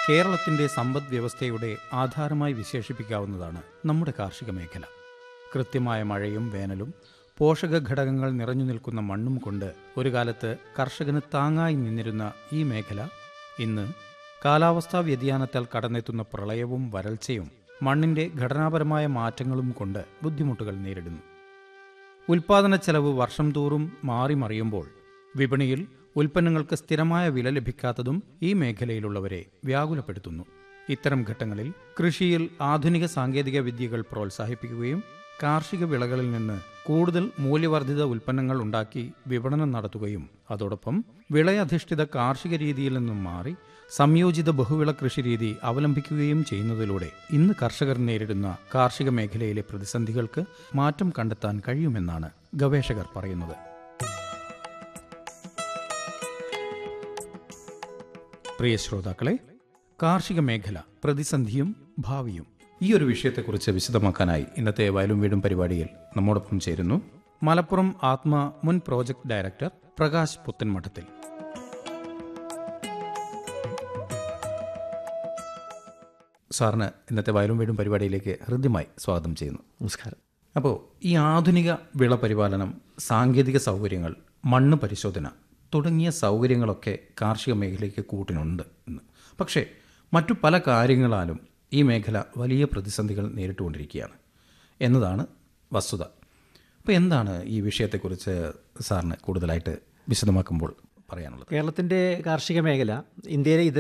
കേരളത്തിന്റെ സമ്പദ് വ്യവസ്ഥയുടെ ആധാരമായി വിശേഷിപ്പിക്കാവുന്നതാണ് നമ്മുടെ കാർഷിക മേഖല കൃത്യമായ മഴയും വേനലും പോഷക ഘടകങ്ങൾ നിറഞ്ഞു നിൽക്കുന്ന മണ്ണും കൊണ്ട് ഒരു കാലത്ത് കർഷകന് താങ്ങായി നിന്നിരുന്ന ഈ മേഖല ഇന്ന് കാലാവസ്ഥാ വ്യതിയാനത്താൽ കടന്നെത്തുന്ന പ്രളയവും വരൾച്ചയും മണ്ണിന്റെ ഘടനാപരമായ മാറ്റങ്ങളും കൊണ്ട് ബുദ്ധിമുട്ടുകൾ നേരിടുന്നു ഉൽപാദന ചെലവ് വർഷം തോറും മാറി മറിയുമ്പോൾ വിപണിയിൽ ഉൽപ്പന്നങ്ങൾക്ക് സ്ഥിരമായ വില ലഭിക്കാത്തതും ഈ മേഖലയിലുള്ളവരെ വ്യാകുലപ്പെടുത്തുന്നു ഇത്തരം ഘട്ടങ്ങളിൽ കൃഷിയിൽ ആധുനിക സാങ്കേതിക വിദ്യകൾ പ്രോത്സാഹിപ്പിക്കുകയും കാർഷിക വിളകളിൽ നിന്ന് കൂടുതൽ മൂല്യവർദ്ധിത ഉൽപ്പന്നങ്ങൾ ഉണ്ടാക്കി വിപണനം നടത്തുകയും അതോടൊപ്പം വിളയധിഷ്ഠിത കാർഷിക രീതിയിൽ നിന്നും മാറി സംയോജിത ബഹുവിള കൃഷിരീതി അവലംബിക്കുകയും ചെയ്യുന്നതിലൂടെ ഇന്ന് കർഷകർ നേരിടുന്ന കാർഷിക മേഖലയിലെ പ്രതിസന്ധികൾക്ക് മാറ്റം കണ്ടെത്താൻ കഴിയുമെന്നാണ് ഗവേഷകർ പറയുന്നത് പ്രിയ ശ്രോതാക്കളെ കാർഷിക മേഖല പ്രതിസന്ധിയും ഭാവിയും ഈ ഒരു വിഷയത്തെക്കുറിച്ച് വിശദമാക്കാനായി ഇന്നത്തെ വയലും വീടും പരിപാടിയിൽ നമ്മോടൊപ്പം ചേരുന്നു മലപ്പുറം ആത്മ മുൻ പ്രോജക്ട് ഡയറക്ടർ പ്രകാശ് പുത്തൻമഠത്തിൽ സാറിന് ഇന്നത്തെ വയലും വീടും പരിപാടിയിലേക്ക് ഹൃദ്യമായി സ്വാഗതം ചെയ്യുന്നു നമസ്കാരം അപ്പോൾ ഈ ആധുനിക വിള പരിപാലനം സാങ്കേതിക സൗകര്യങ്ങൾ മണ്ണ് പരിശോധന തുടങ്ങിയ സൗകര്യങ്ങളൊക്കെ കാർഷിക മേഖലയ്ക്ക് കൂട്ടിനുണ്ട് ഇന്ന് പക്ഷേ മറ്റു പല കാര്യങ്ങളാലും ഈ മേഖല വലിയ പ്രതിസന്ധികൾ നേരിട്ടുകൊണ്ടിരിക്കുകയാണ് എന്നതാണ് വസ്തുത അപ്പോൾ എന്താണ് ഈ വിഷയത്തെക്കുറിച്ച് സാറിന് കൂടുതലായിട്ട് വിശദമാക്കുമ്പോൾ പറയാനുള്ളത് കേരളത്തിൻ്റെ കാർഷിക മേഖല ഇന്ത്യയിലെ ഇത്